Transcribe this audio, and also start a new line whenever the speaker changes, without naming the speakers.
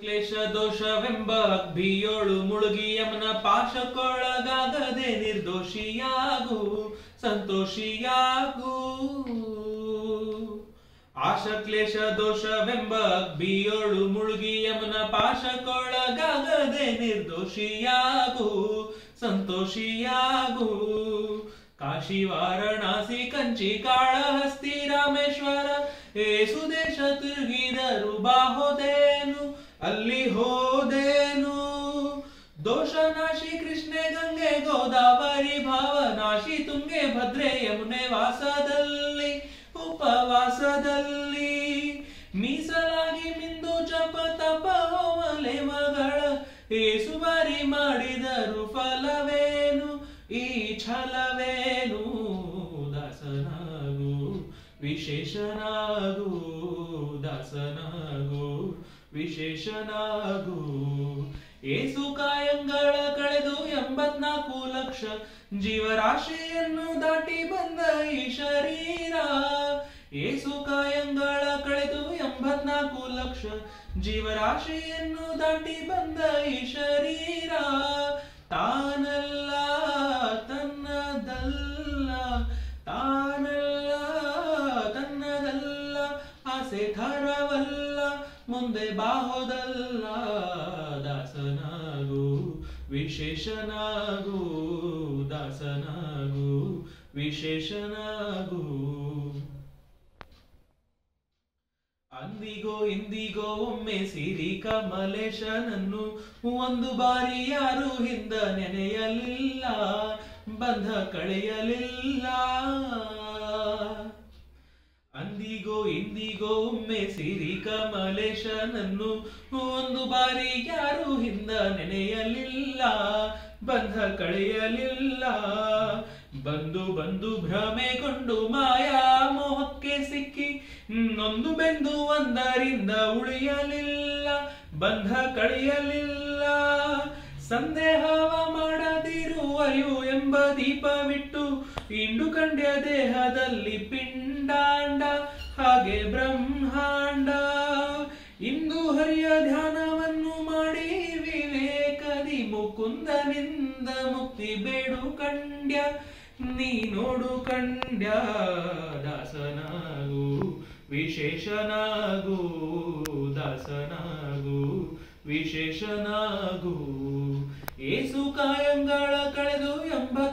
ಕ್ಲೇಶ ದೋಷವೆಂಬ ಅಗ್ಭಿಯೋಳು ಮುಳುಗಿ ಯಮನ ಪಾಶಕ್ಕೊಳಗಾಗದೆ ನಿರ್ದೋಷಿಯಾಗು ಸಂತೋಷಿಯಾಗು ಆಶ ಕ್ಲೇಶ ದೋಷವೆಂಬ ಅಗ್ಭಿಯೋಳು ಮುಳುಗಿ ಯಮನ ಪಾಶಕ್ಕೊಳಗಾಗದೆ ನಿರ್ದೋಷಿಯಾಗು ಸಂತೋಷಿಯಾಗು ಕಾಶಿ ವಾರಣಾಸಿ ಕಂಚಿ ಕಾಳಹಸ್ತಿ ರಾಮೇಶ್ವರ ಏಸು ದೇಶ ತಿರುಗಿದರು ಬಾಹೋದೇನು ಅಲ್ಲಿ ಹೋದೇನು ದೋಷನಾಶಿ ಕೃಷ್ಣೆ ಗಂಗೆ ಗೋದಾವರಿ ಭಾವನಾಶಿ ತುಂಗೆ ಭದ್ರೆ ಯಮುನೆ ವಾಸದಲ್ಲಿ ಉಪವಾಸದಲ್ಲಿ ಮೀಸಲಾಗಿ ಮಿಂದು ಜಪ ತಪ ಹೋಮಲೆಮಗಳ ಏಸು ಬಾರಿ ಮಾಡಿದರು ಫಲವೇನು ಈ ಛಲವೇನು ದಾಸನಾಗು ವಿಶೇಷನಾಗು ದಾಸನಾಗು ವಿಶೇಷನಾಗು ಏಸು ಕಾಯಂಗಳ ಕಳೆದು ಎಂಬತ್ನಾಲ್ಕು ಲಕ್ಷ ಜೀವರಾಶಿಯನ್ನು ದಾಟಿ ಬಂದ ಈ ಶರೀರ ಏಸು ಕಾಯಂಗಳ ಕಳೆದು ಎಂಬತ್ನಾಲ್ಕು ಲಕ್ಷ ಜೀವರಾಶಿಯನ್ನು ದಾಟಿ ಬಂದ ಈ ಶರೀರ ತಾನಲ್ಲ ತನ್ನದಲ್ಲ ತಾನಲ್ಲ ತನ್ನದಲ್ಲ ಆಸೆ ಥರವಲ್ಲ ಮುಂದೆ ಬಾಹೋದಲ್ಲ ದಾಸನಾಗು ವಿಶೇಷನಾಗು ದಾಸನಾಗು ವಿಶೇಷನಾಗು ಅಂದಿಗೋ ಇಂದಿಗೋ ಒಮ್ಮೆ ಸಿರಿ ಕಮಲೇಶನನ್ನು ಒಂದು ಬಾರಿ ಯಾರು ಹಿಂದ ನೆನೆಯಲಿಲ್ಲ ಬಂಧ ಕಳೆಯಲಿಲ್ಲ ಅಂದಿಗೋ ಇಂದಿಗೋ ಒಮ್ಮೆ ಸಿರಿ ಕಮಲೇಶನನ್ನು ಒಂದು ಬಾರಿ ಯಾರು ಹಿಂದ ನೆನೆಯಲಿಲ್ಲ ಬಂಧ ಕಳೆಯಲಿಲ್ಲ ಬಂದು ಬಂದು ಭ್ರಮೆಗೊಂಡು ಮಾಯಾ ಮೋಹಕ್ಕೆ ಸಿಕ್ಕಿ ನೊಂದು ಬೆಂದು ಒಂದರಿಂದ ಉಳಿಯಲಿಲ್ಲ ಬಂಧ ಕಳೆಯಲಿಲ್ಲ ಸಂದೇಹವ ಮಾಡದಿರುವಯು ಎಂಬ ದೀಪವಿಟ್ಟು ಇಂಡು ಕಂಡ್ಯ ದೇಹದಲ್ಲಿ ಪಿಂಡಾಂಡ ಹಾಗೆ ಬ್ರಹ್ಮಾಂಡ ಇಂದು ಹರಿಯ ಧ್ಯಾನವನ್ನು ಮಾಡಿ ವಿವೇಕದಿ ಮುಕುಂದನಿಂದ ಮುಕ್ತಿ ಬೇಡು ಕಂಡ್ಯ ನೀ ನೋಡು ಕಂಡ್ಯ ದಾಸನಾಗು ವಿಶೇಷನಾಗು ದಾಸನಾಗು ವಿಶೇಷನಾಗು ಏಸು ಕಾಯಂಗಳ ಕಳೆದು ಎಂಬ